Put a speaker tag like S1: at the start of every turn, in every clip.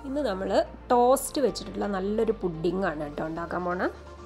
S1: ഇന്ന് നമ്മൾ ടോസ്റ്റ് വെച്ചിട്ടുള്ള നല്ലൊരു പുഡിംഗ് ആണ് കേട്ടോ ഉണ്ടാക്കാൻ പോണ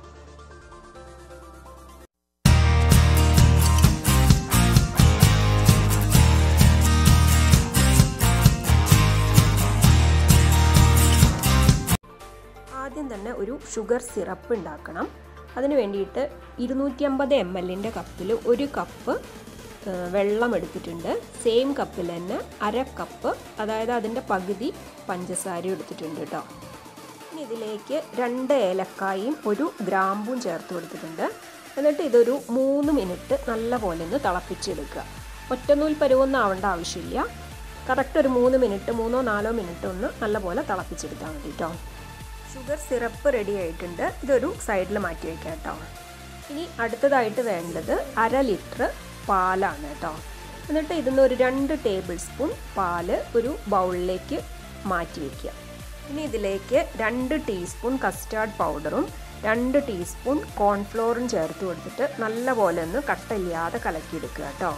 S1: ആദ്യം തന്നെ ഒരു ഷുഗർ സിറപ്പ് ഉണ്ടാക്കണം അതിന് വേണ്ടിയിട്ട് ഇരുന്നൂറ്റി അമ്പത് എം എല്ലിൻ്റെ കപ്പിൽ ഒരു കപ്പ് വെള്ളം എടുത്തിട്ടുണ്ട് സെയിം കപ്പിൽ തന്നെ അര കപ്പ് അതായത് അതിൻ്റെ പകുതി പഞ്ചസാര എടുത്തിട്ടുണ്ട് കേട്ടോ ഇനി ഇതിലേക്ക് രണ്ട് ഏലക്കായും ഒരു ഗ്രാമ്പും ചേർത്ത് കൊടുത്തിട്ടുണ്ട് എന്നിട്ട് ഇതൊരു മൂന്ന് മിനിറ്റ് നല്ല പോലെ ഒന്ന് തിളപ്പിച്ചെടുക്കുക ഒറ്റനൂൽ പരുവൊന്നും ആവേണ്ട ആവശ്യമില്ല കറക്റ്റ് ഒരു മൂന്ന് മിനിറ്റ് മൂന്നോ നാലോ മിനിറ്റ് ഒന്ന് നല്ലപോലെ തിളപ്പിച്ചെടുത്താൽ മതി കേട്ടോ ഷുഗർ സിറപ്പ് റെഡി ആയിട്ടുണ്ട് ഇതൊരു സൈഡിൽ മാറ്റി വയ്ക്കാം കേട്ടോ ഇനി അടുത്തതായിട്ട് വേണ്ടത് അര ലിറ്റർ പാലാണ് കേട്ടോ എന്നിട്ട് ഇതിന്ന് ഒരു രണ്ട് ടേബിൾ സ്പൂൺ പാല് ഒരു ബൗളിലേക്ക് മാറ്റി വയ്ക്കുക ഇനി ഇതിലേക്ക് രണ്ട് ടീസ്പൂൺ കസ്റ്റാർഡ് പൗഡറും രണ്ട് ടീസ്പൂൺ കോൺഫ്ലോറും ചേർത്ത് കൊടുത്തിട്ട് നല്ലപോലെ ഒന്ന് കട്ടയില്ലാതെ കലക്കിയെടുക്കുക കേട്ടോ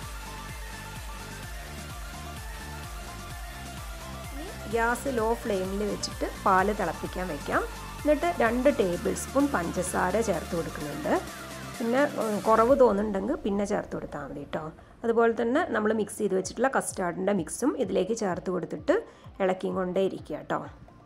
S1: ഗ്യാസ് ലോ ഫ്ലെയിമിൽ വെച്ചിട്ട് പാല് തിളപ്പിക്കാൻ വെക്കാം എന്നിട്ട് രണ്ട് ടേബിൾ സ്പൂൺ പഞ്ചസാര ചേർത്ത് കൊടുക്കുന്നുണ്ട് പിന്നെ കുറവ് തോന്നുന്നുണ്ടെങ്കിൽ പിന്നെ ചേർത്ത് കൊടുത്താൽ മതി കേട്ടോ അതുപോലെ തന്നെ നമ്മൾ മിക്സ് ചെയ്ത് വെച്ചിട്ടുള്ള കസ്റ്റാർഡിൻ്റെ മിക്സും ഇതിലേക്ക് ചേർത്ത് കൊടുത്തിട്ട് ഇളക്കിയും കൊണ്ടേ ഇരിക്കുക കേട്ടോ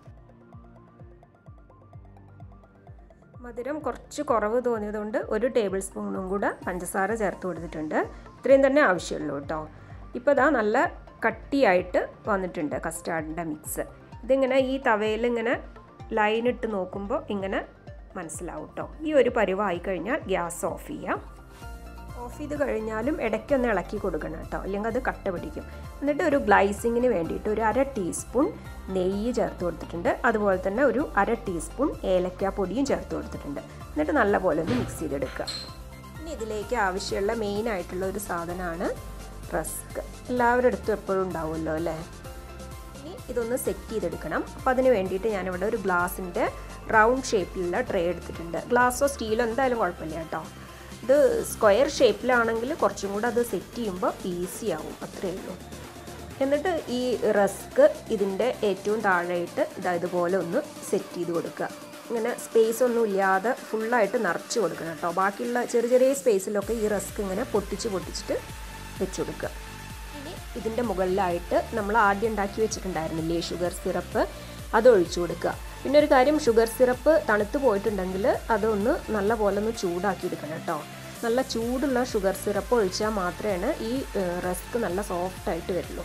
S1: മധുരം കുറച്ച് കുറവ് തോന്നിയതുകൊണ്ട് ഒരു ടേബിൾ സ്പൂണും കൂടെ പഞ്ചസാര ചേർത്ത് കൊടുത്തിട്ടുണ്ട് ഇത്രയും തന്നെ ആവശ്യമുള്ളൂ കേട്ടോ ഇപ്പോൾ ഇതാ നല്ല കട്ടിയായിട്ട് വന്നിട്ടുണ്ട് കസ്റ്റാർഡിൻ്റെ മിക്സ് ഇതിങ്ങനെ ഈ തവയിൽ ഇങ്ങനെ ലൈൻ ഇട്ട് നോക്കുമ്പോൾ ഇങ്ങനെ മനസ്സിലാവും കേട്ടോ ഈ ഒരു പരിവായി കഴിഞ്ഞാൽ ഗ്യാസ് ഓഫ് ചെയ്യാം ഓഫ് ചെയ്ത് കഴിഞ്ഞാലും ഇടയ്ക്കൊന്ന് ഇളക്കി കൊടുക്കണം കേട്ടോ അല്ലെങ്കിൽ അത് കട്ട പിടിക്കും എന്നിട്ട് ഒരു ഗ്ലൈസിങ്ങിന് വേണ്ടിയിട്ട് ഒരു അര ടീസ്പൂൺ നെയ്യ് ചേർത്ത് കൊടുത്തിട്ടുണ്ട് അതുപോലെ തന്നെ ഒരു അര ടീസ്പൂൺ ഏലക്ക പൊടിയും ചേർത്ത് കൊടുത്തിട്ടുണ്ട് എന്നിട്ട് നല്ലപോലെ ഒന്ന് മിക്സ് ചെയ്തെടുക്കുക ഇനി ഇതിലേക്ക് ആവശ്യമുള്ള മെയിൻ ആയിട്ടുള്ള ഒരു സാധനമാണ് റസ്ക് എല്ലാവരുടെ അടുത്തും എപ്പോഴും ഉണ്ടാവുമല്ലോ അല്ലേ ഇനി ഇതൊന്ന് സെറ്റ് ചെയ്തെടുക്കണം അപ്പോൾ അതിന് വേണ്ടിയിട്ട് ഞാനിവിടെ ഒരു ഗ്ലാസിൻ്റെ റൗണ്ട് ഷേപ്പിലുള്ള ട്രേ എടുത്തിട്ടുണ്ട് ഗ്ലാസ്സോ സ്റ്റീലോ എന്തായാലും കുഴപ്പമില്ല കേട്ടോ ഇത് സ്ക്വയർ ഷേപ്പിലാണെങ്കിൽ കുറച്ചും കൂടെ അത് സെറ്റ് ചെയ്യുമ്പോൾ ഈസി ആവും അത്രയേ ഉള്ളൂ എന്നിട്ട് ഈ റസ്ക് ഇതിൻ്റെ ഏറ്റവും താഴെയിട്ട് ഇതാ ഇതുപോലെ ഒന്ന് സെറ്റ് ചെയ്ത് കൊടുക്കുക ഇങ്ങനെ സ്പേസ് ഒന്നും ഇല്ലാതെ ഫുള്ളായിട്ട് നിറച്ച് കൊടുക്കണം കേട്ടോ ബാക്കിയുള്ള ചെറിയ ചെറിയ സ്പേസിലൊക്കെ ഈ റസ്ക് ഇങ്ങനെ പൊട്ടിച്ച് പൊട്ടിച്ചിട്ട് വെച്ച് കൊടുക്കുക ഇനി ഇതിൻ്റെ മുകളിലായിട്ട് നമ്മൾ ആദ്യം ഉണ്ടാക്കി വെച്ചിട്ടുണ്ടായിരുന്നില്ലേ ഷുഗർ സിറപ്പ് അത് ഒഴിച്ചു കൊടുക്കുക പിന്നെ ഒരു കാര്യം ഷുഗർ സിറപ്പ് തണുത്ത് പോയിട്ടുണ്ടെങ്കിൽ അതൊന്ന് നല്ല പോലെ ഒന്ന് ചൂടാക്കി എടുക്കണം കേട്ടോ നല്ല ചൂടുള്ള ഷുഗർ സിറപ്പ് ഒഴിച്ചാൽ മാത്രമേ ഈ റസ്ക് നല്ല സോഫ്റ്റ് ആയിട്ട് വരുള്ളൂ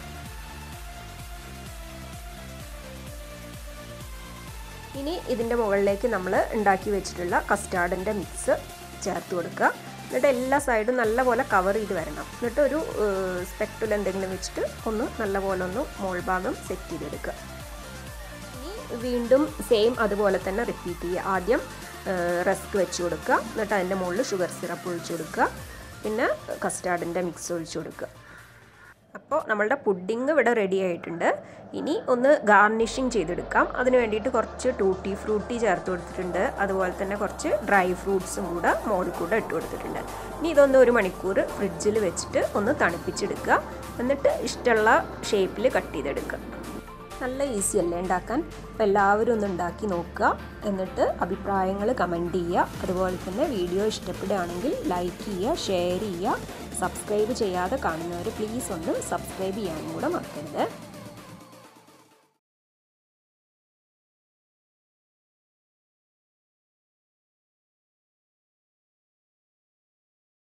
S1: ഇനി ഇതിൻ്റെ മുകളിലേക്ക് നമ്മൾ ഉണ്ടാക്കി വെച്ചിട്ടുള്ള കസ്റ്റാർഡിൻ്റെ മിക്സ് ചേർത്ത് കൊടുക്കുക എന്നിട്ട് എല്ലാ സൈഡും നല്ലപോലെ കവർ ചെയ്ത് വരണം എന്നിട്ട് ഒരു സ്പെക്ടുൽ എന്തെങ്കിലും വെച്ചിട്ട് ഒന്ന് നല്ലപോലെ ഒന്ന് മോൾ ഭാഗം സെറ്റ് ചെയ്തെടുക്കുക ഇനി വീണ്ടും സെയിം അതുപോലെ തന്നെ റിപ്പീറ്റ് ചെയ്യുക ആദ്യം റസ്ക് വെച്ച് കൊടുക്കുക എന്നിട്ട് അതിൻ്റെ മുകളിൽ ഷുഗർ സിറപ്പ് ഒഴിച്ചു കൊടുക്കുക പിന്നെ കസ്റ്റാർഡിൻ്റെ മിക്സ് ഒഴിച്ചു കൊടുക്കുക അപ്പോൾ നമ്മളുടെ പുഡിങ് ഇവിടെ റെഡി ആയിട്ടുണ്ട് ഇനി ഒന്ന് ഗാർണിഷിങ് ചെയ്തെടുക്കാം അതിന് വേണ്ടിയിട്ട് കുറച്ച് ടൂട്ടി ഫ്രൂട്ടി ചേർത്ത് കൊടുത്തിട്ടുണ്ട് അതുപോലെ തന്നെ കുറച്ച് ഡ്രൈ ഫ്രൂട്ട്സും കൂടെ മോളിൽ കൂടെ ഇട്ട് കൊടുത്തിട്ടുണ്ട് ഇനി ഇതൊന്ന് ഒരു മണിക്കൂർ ഫ്രിഡ്ജിൽ വെച്ചിട്ട് ഒന്ന് തണുപ്പിച്ചെടുക്കുക എന്നിട്ട് ഇഷ്ടമുള്ള ഷേപ്പിൽ കട്ട് ചെയ്തെടുക്കുക നല്ല ഈസി അല്ലേ ഉണ്ടാക്കാൻ അപ്പോൾ എല്ലാവരും ഒന്ന് ഉണ്ടാക്കി നോക്കുക എന്നിട്ട് അഭിപ്രായങ്ങൾ കമൻറ്റ് ചെയ്യുക അതുപോലെ തന്നെ വീഡിയോ ഇഷ്ടപ്പെടുകയാണെങ്കിൽ ലൈക്ക് ചെയ്യുക ഷെയർ ചെയ്യുക സബ്സ്ക്രൈബ് ചെയ്യാതെ കാണുന്നവർ പ്ലീസ് ഒന്ന് സബ്സ്ക്രൈബ് ചെയ്യാനും കൂടെ മറക്കരുത്